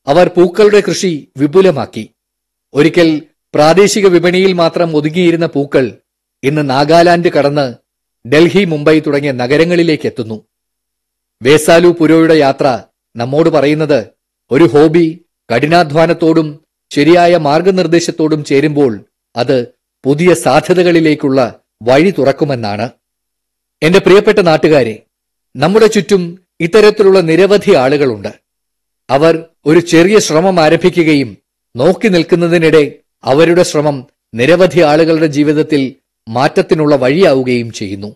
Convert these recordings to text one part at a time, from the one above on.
അവർ പൂക്കളുടെ കൃഷി വിപുലമാക്കി ഒരിക്കൽ പ്രാദേശിക വിപണിയിൽ മാത്രം ഒതുങ്ങിയിരുന്ന പൂക്കൾ ഇന്ന് നാഗാലാൻഡ് കടന്ന് ഡൽഹി മുംബൈ തുടങ്ങിയ നഗരങ്ങളിലേക്ക് എത്തുന്നു വേസാലു പുരോയുടെ യാത്ര നമ്മോട് പറയുന്നത് ഒരു ഹോബി കഠിനാധ്വാനത്തോടും ശരിയായ മാർഗനിർദ്ദേശത്തോടും ചേരുമ്പോൾ അത് പുതിയ സാധ്യതകളിലേക്കുള്ള വഴി തുറക്കുമെന്നാണ് എന്റെ പ്രിയപ്പെട്ട നാട്ടുകാരെ നമ്മുടെ ചുറ്റും ഇത്തരത്തിലുള്ള നിരവധി ആളുകളുണ്ട് അവർ ഒരു ചെറിയ ശ്രമം ആരംഭിക്കുകയും നോക്കി നിൽക്കുന്നതിനിടെ അവരുടെ ശ്രമം നിരവധി ആളുകളുടെ ജീവിതത്തിൽ മാറ്റത്തിനുള്ള വഴിയാവുകയും ചെയ്യുന്നു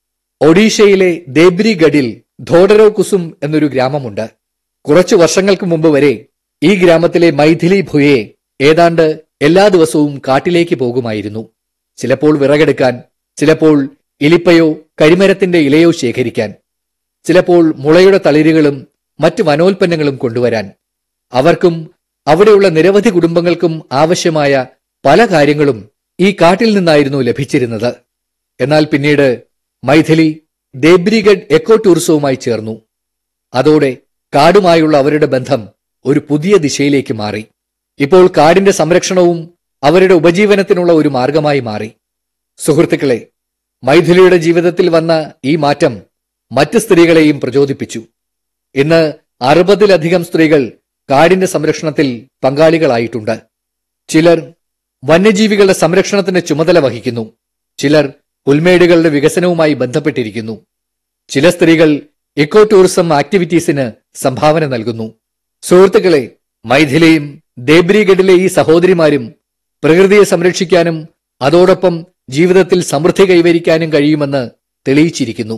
ഒഡീഷയിലെ ദേബ്രിഗഡിൽ ധോഡരോ കുസും എന്നൊരു ഗ്രാമമുണ്ട് കുറച്ചു വർഷങ്ങൾക്ക് മുമ്പ് വരെ ഈ ഗ്രാമത്തിലെ മൈഥിലി ഭുയെ ഏതാണ്ട് എല്ലാ ദിവസവും കാട്ടിലേക്ക് പോകുമായിരുന്നു ചിലപ്പോൾ വിറകെടുക്കാൻ ചിലപ്പോൾ ഇലിപ്പയോ കരിമരത്തിന്റെ ഇലയോ ശേഖരിക്കാൻ ചിലപ്പോൾ മുളയുടെ തളിരുകളും മറ്റു വനോൽപ്പന്നങ്ങളും കൊണ്ടുവരാൻ അവർക്കും അവിടെയുള്ള നിരവധി കുടുംബങ്ങൾക്കും ആവശ്യമായ പല കാര്യങ്ങളും ഈ കാട്ടിൽ നിന്നായിരുന്നു ലഭിച്ചിരുന്നത് എന്നാൽ പിന്നീട് മൈഥിലി ദേബ്രിഗഡ് എക്കോ ടൂറിസവുമായി ചേർന്നു അതോടെ കാടുമായുള്ള അവരുടെ ബന്ധം ഒരു പുതിയ ദിശയിലേക്ക് മാറി ഇപ്പോൾ കാടിന്റെ സംരക്ഷണവും അവരുടെ ഉപജീവനത്തിനുള്ള ഒരു മാർഗമായി മാറി സുഹൃത്തുക്കളെ മൈഥിലിയുടെ ജീവിതത്തിൽ വന്ന ഈ മാറ്റം മറ്റ് സ്ത്രീകളെയും പ്രചോദിപ്പിച്ചു ഇന്ന് അറുപതിലധികം സ്ത്രീകൾ കാടിന്റെ സംരക്ഷണത്തിൽ പങ്കാളികളായിട്ടുണ്ട് ചിലർ വന്യജീവികളുടെ സംരക്ഷണത്തിന് ചുമതല വഹിക്കുന്നു ചിലർ പുൽമേടുകളുടെ വികസനവുമായി ബന്ധപ്പെട്ടിരിക്കുന്നു ചില സ്ത്രീകൾ ഇക്കോ ടൂറിസം ആക്ടിവിറ്റീസിന് സംഭാവന നൽകുന്നു സുഹൃത്തുക്കളെ മൈഥിലിയും ദേബ്രിഗഡിലെ ഈ സഹോദരിമാരും പ്രകൃതിയെ സംരക്ഷിക്കാനും അതോടൊപ്പം ജീവിതത്തിൽ സമൃദ്ധി കൈവരിക്കാനും കഴിയുമെന്ന് തെളിയിച്ചിരിക്കുന്നു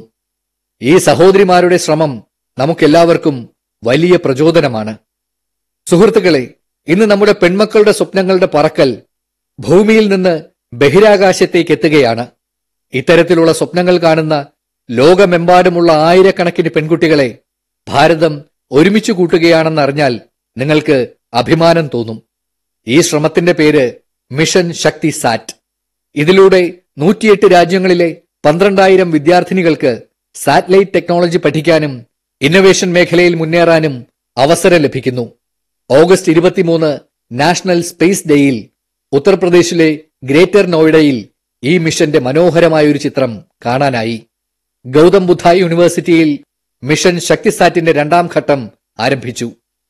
ഈ സഹോദരിമാരുടെ ശ്രമം നമുക്കെല്ലാവർക്കും വലിയ പ്രചോദനമാണ് സുഹൃത്തുക്കളെ ഇന്ന് നമ്മുടെ പെൺമക്കളുടെ സ്വപ്നങ്ങളുടെ പറക്കൽ ഭൂമിയിൽ നിന്ന് ബഹിരാകാശത്തേക്ക് എത്തുകയാണ് ഇത്തരത്തിലുള്ള സ്വപ്നങ്ങൾ കാണുന്ന ലോകമെമ്പാടുമുള്ള ആയിരക്കണക്കിന് പെൺകുട്ടികളെ ഭാരതം ഒരുമിച്ച് കൂട്ടുകയാണെന്നറിഞ്ഞാൽ നിങ്ങൾക്ക് അഭിമാനം തോന്നും ഈ ശ്രമത്തിന്റെ പേര് മിഷൻ ശക്തി സാറ്റ് ഇതിലൂടെ നൂറ്റിയെട്ട് രാജ്യങ്ങളിലെ പന്ത്രണ്ടായിരം വിദ്യാർത്ഥിനികൾക്ക് സാറ്റലൈറ്റ് ടെക്നോളജി പഠിക്കാനും ഇന്നൊവേഷൻ മേഖലയിൽ മുന്നേറാനും അവസരം ലഭിക്കുന്നു ഓഗസ്റ്റ് ഇരുപത്തിമൂന്ന് നാഷണൽ സ്പേസ് ഡേയിൽ ഉത്തർപ്രദേശിലെ ഗ്രേറ്റർ നോയിഡയിൽ ഈ മിഷന്റെ മനോഹരമായ ഒരു ചിത്രം കാണാനായി ഗൗതം ബുദ്ധ യൂണിവേഴ്സിറ്റിയിൽ മിഷൻ ശക്തിസാറ്റിന്റെ രണ്ടാം ഘട്ടം ആരംഭിച്ചു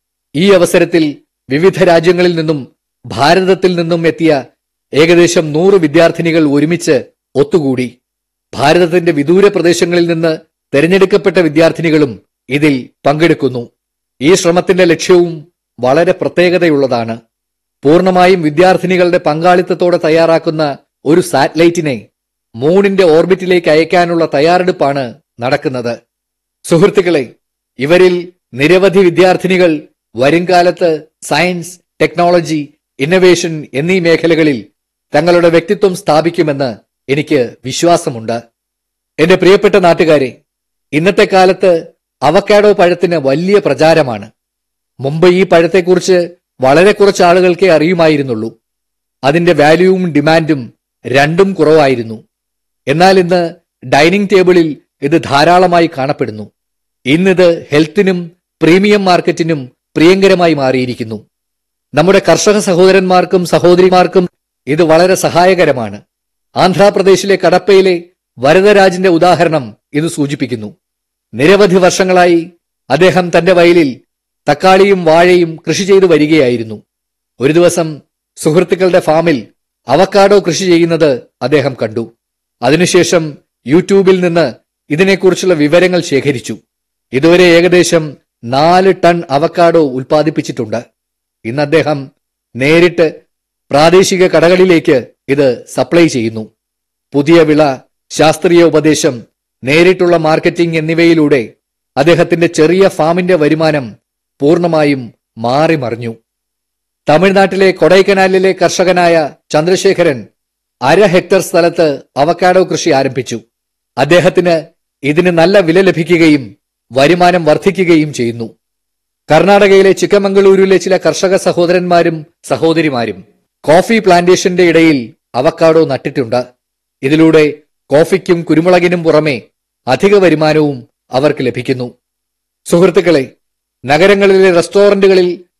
ഈ അവസരത്തിൽ വിവിധ രാജ്യങ്ങളിൽ നിന്നും ഭാരതത്തിൽ നിന്നും എത്തിയ ഏകദേശം നൂറ് വിദ്യാർത്ഥിനികൾ ഒരുമിച്ച് ഒത്തുകൂടി ഭാരതത്തിന്റെ വിദൂര പ്രദേശങ്ങളിൽ നിന്ന് തെരഞ്ഞെടുക്കപ്പെട്ട വിദ്യാർത്ഥിനികളും ഇതിൽ പങ്കെടുക്കുന്നു ഈ ശ്രമത്തിന്റെ ലക്ഷ്യവും വളരെ പ്രത്യേകതയുള്ളതാണ് പൂർണ്ണമായും വിദ്യാർത്ഥിനികളുടെ പങ്കാളിത്തത്തോടെ തയ്യാറാക്കുന്ന ഒരു സാറ്റലൈറ്റിനെ മൂണിന്റെ ഓർബിറ്റിലേക്ക് അയക്കാനുള്ള തയ്യാറെടുപ്പാണ് നടക്കുന്നത് സുഹൃത്തുക്കളെ ഇവരിൽ നിരവധി വിദ്യാർത്ഥിനികൾ വരുംകാലത്ത് സയൻസ് ടെക്നോളജി ഇന്നവേഷൻ എന്നീ മേഖലകളിൽ തങ്ങളുടെ വ്യക്തിത്വം സ്ഥാപിക്കുമെന്ന് എനിക്ക് വിശ്വാസമുണ്ട് എന്റെ പ്രിയപ്പെട്ട നാട്ടുകാരെ ഇന്നത്തെ കാലത്ത് അവക്കാഡോ പഴത്തിന് വലിയ പ്രചാരമാണ് മുമ്പ് ഈ പഴത്തെക്കുറിച്ച് വളരെ കുറച്ച് ആളുകൾക്കേ അറിയുമായിരുന്നുള്ളൂ അതിന്റെ വാല്യൂവും ഡിമാൻഡും രണ്ടും കുറവായിരുന്നു എന്നാൽ ഇന്ന് ഡൈനിങ് ടേബിളിൽ ഇത് ധാരാളമായി കാണപ്പെടുന്നു ഇന്നിത് ഹെൽത്തിനും പ്രീമിയം മാർക്കറ്റിനും പ്രിയങ്കരമായി മാറിയിരിക്കുന്നു നമ്മുടെ കർഷക സഹോദരന്മാർക്കും സഹോദരിമാർക്കും ഇത് വളരെ സഹായകരമാണ് ആന്ധ്രാപ്രദേശിലെ കടപ്പയിലെ വരദരാജിന്റെ ഉദാഹരണം ഇത് സൂചിപ്പിക്കുന്നു നിരവധി വർഷങ്ങളായി അദ്ദേഹം തന്റെ വയലിൽ തക്കാളിയും വാഴയും കൃഷി ചെയ്തു വരികയായിരുന്നു ഒരു ദിവസം സുഹൃത്തുക്കളുടെ ഫാമിൽ അവക്കാഡോ കൃഷി ചെയ്യുന്നത് അദ്ദേഹം കണ്ടു അതിനുശേഷം യൂട്യൂബിൽ നിന്ന് ഇതിനെക്കുറിച്ചുള്ള വിവരങ്ങൾ ശേഖരിച്ചു ഇതുവരെ ഏകദേശം നാല് ടൺ അവക്കാഡോ ഉൽപ്പാദിപ്പിച്ചിട്ടുണ്ട് ഇന്ന് അദ്ദേഹം നേരിട്ട് പ്രാദേശിക കടകളിലേക്ക് ഇത് സപ്ലൈ ചെയ്യുന്നു പുതിയ വിള ശാസ്ത്രീയ ഉപദേശം നേരിട്ടുള്ള മാർക്കറ്റിംഗ് എന്നിവയിലൂടെ അദ്ദേഹത്തിന്റെ ചെറിയ ഫാമിന്റെ വരുമാനം പൂർണ്ണമായും മാറി മറിഞ്ഞു തമിഴ്നാട്ടിലെ കൊടൈക്കനാലിലെ കർഷകനായ ചന്ദ്രശേഖരൻ അര ഹെക്ടർ സ്ഥലത്ത് അവക്കാഡോ കൃഷി ആരംഭിച്ചു അദ്ദേഹത്തിന് ഇതിന് നല്ല വില ലഭിക്കുകയും വരുമാനം വർദ്ധിക്കുകയും ചെയ്യുന്നു കർണാടകയിലെ ചിക്കമംഗളൂരുവിലെ ചില കർഷക സഹോദരന്മാരും സഹോദരിമാരും കോഫി പ്ലാന്റേഷന്റെ ഇടയിൽ അവക്കാഡോ നട്ടിട്ടുണ്ട് ഇതിലൂടെ കോഫിക്കും കുരുമുളകിനും പുറമെ അധിക വരുമാനവും അവർക്ക് ലഭിക്കുന്നു സുഹൃത്തുക്കളെ നഗരങ്ങളിലെ റെസ്റ്റോറന്റുകളിൽ